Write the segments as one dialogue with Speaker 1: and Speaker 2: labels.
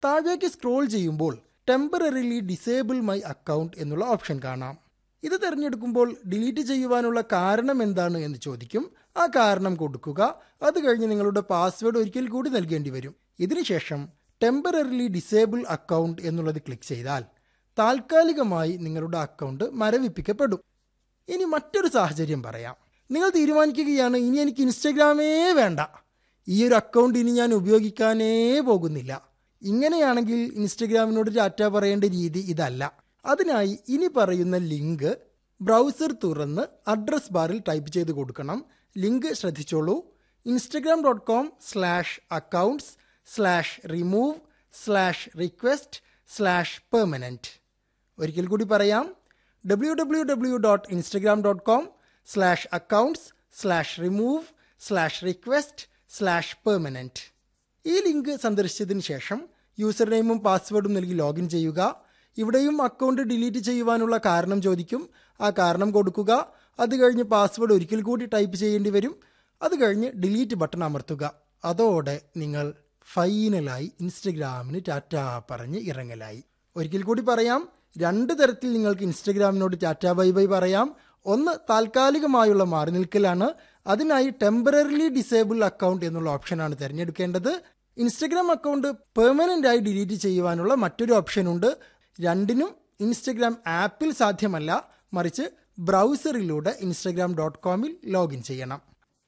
Speaker 1: താഴേക്ക് സ്ക്രോൾ ചെയ്യുമ്പോൾ temporarily disable my account എന്നുള്ള ഓപ്ഷൻ കാണാം ഇത് തിരഞ്ഞെടുക്കുമ്പോൾ ഡിലീറ്റ് ചെയ്യുവാനുള്ള കാരണം എന്താണ് എന്ന് ചോദിക്കും ആ കാരണം കൊടുക്കുക അത് കഴിഞ്ഞ് നിങ്ങളുടെ പാസ്വേഡ് ഒരിക്കൽ കൂടി നൽകേണ്ടി വരും ഇതിനുശേഷം ടെമ്പററിലി ഡിസേബിൾ അക്കൗണ്ട് എന്നുള്ളത് ക്ലിക്ക് ചെയ്താൽ താൽക്കാലികമായി നിങ്ങളുടെ അക്കൗണ്ട് മരവിപ്പിക്കപ്പെടും ഇനി മറ്റൊരു സാഹചര്യം പറയാം നിങ്ങൾ തീരുമാനിക്കുകയാണ് ഇനി എനിക്ക് ഇൻസ്റ്റഗ്രാമേ വേണ്ട ഈ ഒരു അക്കൗണ്ട് ഇനി ഞാൻ ഉപയോഗിക്കാനേ പോകുന്നില്ല ഇങ്ങനെയാണെങ്കിൽ ഇൻസ്റ്റഗ്രാമിനോട് ടാറ്റ പറയേണ്ട രീതി ഇതല്ല അതിനായി ഇനി പറയുന്ന ലിങ്ക് ബ്രൗസർ തുറന്ന് അഡ്രസ് ബാറിൽ ടൈപ്പ് ചെയ്ത് കൊടുക്കണം ലിങ്ക് ശ്രദ്ധിച്ചോളൂ Instagram dot com slash accounts slash remove slash request slash permanent ഒരിക്കൽ കൂടി പറയാം W W W dot Instagram dot com slash accounts slash remove slash request slash permanent ഈ link സന്ദർശിച്ചതിന് ശേഷം യൂസർ നെയിമും പാസ്വേഡും നൽകി ലോഗിൻ ചെയ്യുക ഇവിടെയും അക്കൗണ്ട് ഡിലീറ്റ് ചെയ്യുവാനുള്ള കാരണം ചോദിക്കും ആ കാരണം കൊടുക്കുക അത് കഴിഞ്ഞ് പാസ്വേഡ് ഒരിക്കൽ കൂടി ടൈപ്പ് ചെയ്യേണ്ടി വരും അത് കഴിഞ്ഞ് ഡിലീറ്റ് ബട്ടൺ അമർത്തുക അതോടെ നിങ്ങൾ ഫൈനലായി ഇൻസ്റ്റഗ്രാമിന് ടാറ്റ പറഞ്ഞ് ഇറങ്ങലായി ഒരിക്കൽ കൂടി പറയാം രണ്ട് തരത്തിൽ നിങ്ങൾക്ക് ഇൻസ്റ്റഗ്രാമിനോട് ടാറ്റ ബൈ ബൈ പറയാം ഒന്ന് താൽക്കാലികമായുള്ള മാറി നിൽക്കലാണ് അതിനായി ടെമ്പററിലി ഡിസേബിൾ അക്കൗണ്ട് എന്നുള്ള ഓപ്ഷനാണ് തിരഞ്ഞെടുക്കേണ്ടത് ഇൻസ്റ്റഗ്രാം അക്കൗണ്ട് പെർമനന്റ് ആയി ഡിലീറ്റ് ചെയ്യുവാനുള്ള മറ്റൊരു ഓപ്ഷൻ ഉണ്ട് രണ്ടിനും ഇൻസ്റ്റഗ്രാം ആപ്പിൽ സാധ്യമല്ല മറിച്ച് ബ്രൗസറിലൂടെ ഇൻസ്റ്റഗ്രാം ഡോട്ട് കോമിൽ ലോഗിൻ ചെയ്യണം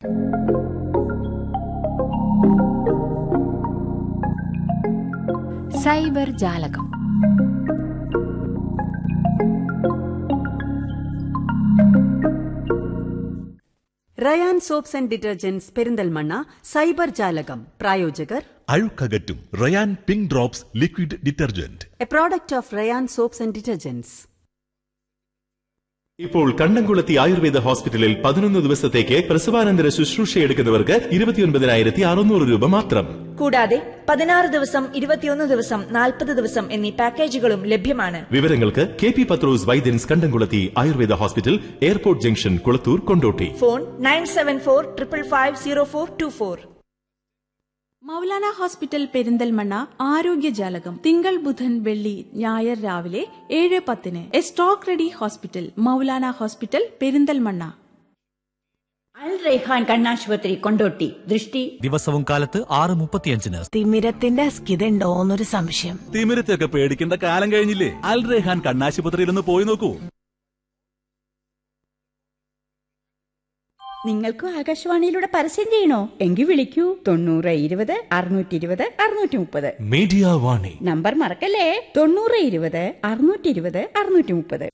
Speaker 2: സൈബർ ജാലകം
Speaker 3: Rayan soaps and detergents Perinthalmanna cyber ജാലകം പ്രായോജകർ
Speaker 4: അഴുക്കകറ്റും Rayan pink drops liquid detergent
Speaker 3: a product of Rayan soaps and detergents
Speaker 5: ഇപ്പോൾ കണ്ടംകുളത്തി ആയുർവേദ ഹോസ്പിറ്റലിൽ പതിനൊന്ന് ദിവസത്തേക്ക് പ്രസവാനന്തര ശുശ്രൂഷ എടുക്കുന്നവർക്ക് ഇരുപത്തിയൊൻപതിനായിരത്തി അറുന്നൂറ് രൂപ മാത്രം
Speaker 6: കൂടാതെ പതിനാറ് ദിവസം ഇരുപത്തിയൊന്ന് ദിവസം നാൽപ്പത് ദിവസം എന്നീ പാക്കേജുകളും ലഭ്യമാണ്
Speaker 5: വിവരങ്ങൾക്ക് കെ പി പത്രോസ് വൈദ്യൻസ് Kandamkulathy Ayurveda hospital airport junction Kulathur Kondotty
Speaker 6: phone nine seven four triple five zero four two four
Speaker 7: Maulana hospital Perinthalmanna ആരോഗ്യജാലകം തിങ്കൾ ബുധൻ വെള്ളി ഞായർ രാവിലെ ഏഴ് പത്തിന് a stock ready hospital Maulana hospital Perinthalmanna
Speaker 8: Al Raihan കണ്ണാശുപത്രി കൊണ്ടോട്ടി ദൃഷ്ടി
Speaker 9: ദിവസവും കാലത്ത് ആറ് മുപ്പത്തിയഞ്ചിന്
Speaker 10: തിമിരത്തിന്റെ അസ്കിതയുണ്ടോ എന്നൊരു സംശയം
Speaker 9: തിമിരത്തൊക്കെ പേടിക്കേണ്ട കാലം കഴിഞ്ഞില്ലേ അൽ റെഹാൻ കണ്ണാശുപത്രിയിൽ ഒന്ന് പോയി നോക്കൂ
Speaker 8: നിങ്ങൾക്കും ആകാശവാണിയിലൂടെ പരസ്യം ചെയ്യണോ എങ്കിൽ വിളിക്കൂ തൊണ്ണൂറ് ഇരുപത് അറുന്നൂറ്റി ഇരുപത് അറുന്നൂറ്റി മുപ്പത്
Speaker 9: മീഡിയ വാണി
Speaker 8: നമ്പർ മറക്കല്ലേ തൊണ്ണൂറ് ഇരുപത് അറുന്നൂറ്റി ഇരുപത് അറുന്നൂറ്റി മുപ്പത്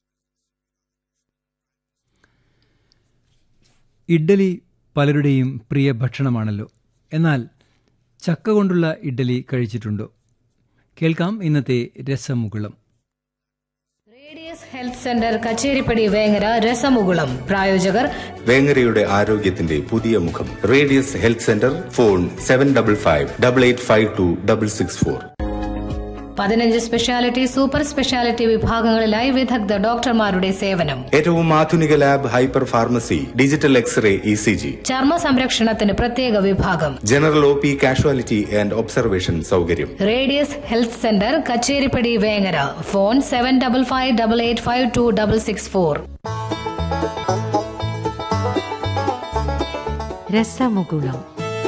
Speaker 11: ഇഡ്ഡലി പലരുടെയും പ്രിയ ഭക്ഷണമാണല്ലോ എന്നാൽ ചക്ക കൊണ്ടുള്ള ഇഡ്ഡലി കഴിച്ചിട്ടുണ്ടോ കേൾക്കാം ഇന്നത്തെ Rasamukulam
Speaker 12: Radius health centre Kacheripadi Vengara Rasamukulam പ്രായോജകർ
Speaker 13: വേങ്ങരയുടെ ആരോഗ്യത്തിന്റെ പുതിയ മുഖം Radius health centre phone seven double five double eight five two double six four
Speaker 12: പതിനഞ്ച് സ്പെഷ്യാലിറ്റി സൂപ്പർ സ്പെഷ്യാലിറ്റി വിഭാഗങ്ങളിലായി വിദഗ്ധ ഡോക്ടർമാരുടെ സേവനം
Speaker 13: ഏറ്റവും ആധുനിക lab hyper pharmacy digital x-ray E C G
Speaker 12: ചർമ്മ സംരക്ഷണത്തിന് പ്രത്യേക വിഭാഗം
Speaker 13: general O P casualty and observation സൗകര്യം
Speaker 12: Radius health centre Kacheripadi Vengara phone seven double five double eight five two double six four
Speaker 2: Rasamukulam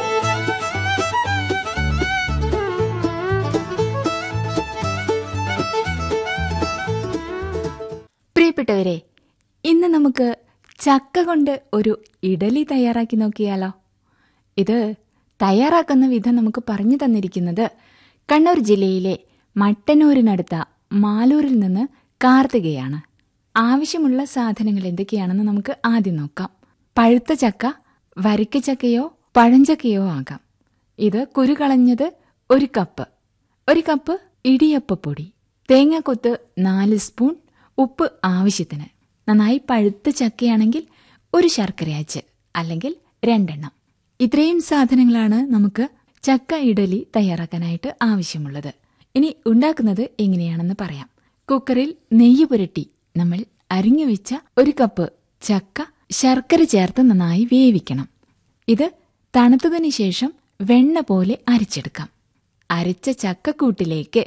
Speaker 2: പ്രിയപ്പെട്ടവരെ ഇന്ന് നമുക്ക് ചക്ക കൊണ്ട് ഒരു ഇഡലി തയ്യാറാക്കി നോക്കിയാലോ ഇത് തയ്യാറാക്കുന്ന വിധം നമുക്ക് പറഞ്ഞു തന്നിരിക്കുന്നത് കണ്ണൂർ ജില്ലയിലെ മട്ടന്നൂരിനടുത്ത മാലൂരിൽ നിന്ന് കാർത്തികയാണ് ആവശ്യമുള്ള സാധനങ്ങൾ എന്തൊക്കെയാണെന്ന് നമുക്ക് ആദ്യം നോക്കാം പഴുത്ത ചക്ക വരിക്കച്ചക്കയോ പഴഞ്ചക്കയോ ആകാം ഇത് കുരുകളഞ്ഞത് ഒരു കപ്പ് ഒരു കപ്പ് ഇടിയപ്പപ്പൊടി തേങ്ങാക്കൊത്ത് നാല് സ്പൂൺ ഉപ്പ് ആവശ്യത്തിന് നന്നായി പഴുത്ത ചക്കയാണെങ്കിൽ ഒരു ശർക്കര അച്ച് അല്ലെങ്കിൽ രണ്ടെണ്ണം ഇത്രയും സാധനങ്ങളാണ് നമുക്ക് ചക്ക ഇഡലി തയ്യാറാക്കാനായിട്ട് ആവശ്യമുള്ളത് ഇനി ഉണ്ടാക്കുന്നത് എങ്ങനെയാണെന്ന് പറയാം കുക്കറിൽ നെയ്യ് പുരട്ടി നമ്മൾ അരിഞ്ഞു വെച്ച ഒരു കപ്പ് ചക്ക ശർക്കര ചേർത്ത് നന്നായി വേവിക്കണം ഇത് തണുത്തതിന് ശേഷം വെണ്ണ പോലെ അരച്ചെടുക്കാം അരച്ച ചക്കക്കൂട്ടിലേക്ക്